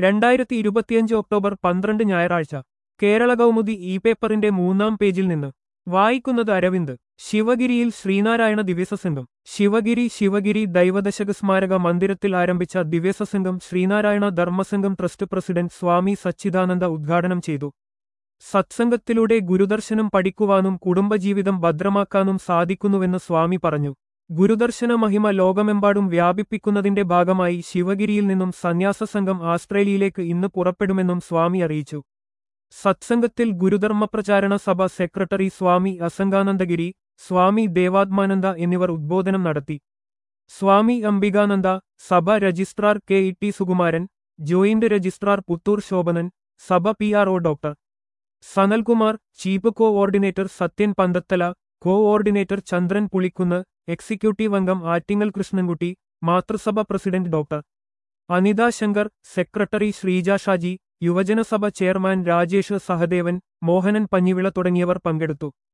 രണ്ടായിരത്തി ഇരുപത്തിയഞ്ച് ഒക്ടോബർ പന്ത്രണ്ട് ഞായറാഴ്ച കേരള കൗമുദി ഇ പേപ്പറിന്റെ മൂന്നാം പേജിൽ നിന്ന് വായിക്കുന്നത് അരവിന്ദ് ശിവഗിരിയിൽ ശ്രീനാരായണ ദിവ്യസംഘം ശിവഗിരി ശിവഗിരി ദൈവദശക സ്മാരക മന്ദിരത്തിൽ ആരംഭിച്ച ദിവ്യസംഘം ശ്രീനാരായണ ധർമ്മസംഘം ട്രസ്റ്റ് പ്രസിഡന്റ് സ്വാമി സച്ചിദാനന്ദ ഉദ്ഘാടനം ചെയ്തു സത്സംഗത്തിലൂടെ ഗുരുദർശനം പഠിക്കുവാനും കുടുംബജീവിതം ഭദ്രമാക്കാനും സാധിക്കുന്നുവെന്ന് സ്വാമി പറഞ്ഞു ഗുരുദർശന മഹിമ ലോകമെമ്പാടും വ്യാപിപ്പിക്കുന്നതിന്റെ ഭാഗമായി ശിവഗിരിയിൽ നിന്നും സന്യാസ സംഘം ആസ്ട്രേലിയയിലേക്ക് ഇന്ന് പുറപ്പെടുമെന്നും സ്വാമി അറിയിച്ചു സത്സംഗത്തിൽ ഗുരുധർമ്മപ്രചാരണ സഭ സെക്രട്ടറി സ്വാമി അസംഗാനന്ദഗിരി സ്വാമി ദേവാത്മാനന്ദ എന്നിവർ ഉദ്ബോധനം നടത്തി സ്വാമി അംബികാനന്ദ സഭ registrar K E T Sukumaran joint registrar Puthur Sobhanan സഭ P R O doctor Sanalkumar chief coordinator Sathyan Panthathala coordinator Chandran Pulikkunnu executive അംഗം ആറ്റിങ്ങൽ കൃഷ്ണൻകുട്ടി മാതൃസഭ president doctor Anitha Sankar secretary Sreeja Shaji യുവജനസഭ ചെയർമാൻ രാജേഷ് സഹദേവൻ മോഹനൻ പഞ്ഞിവിള തുടങ്ങിയവർ പങ്കെടുത്തു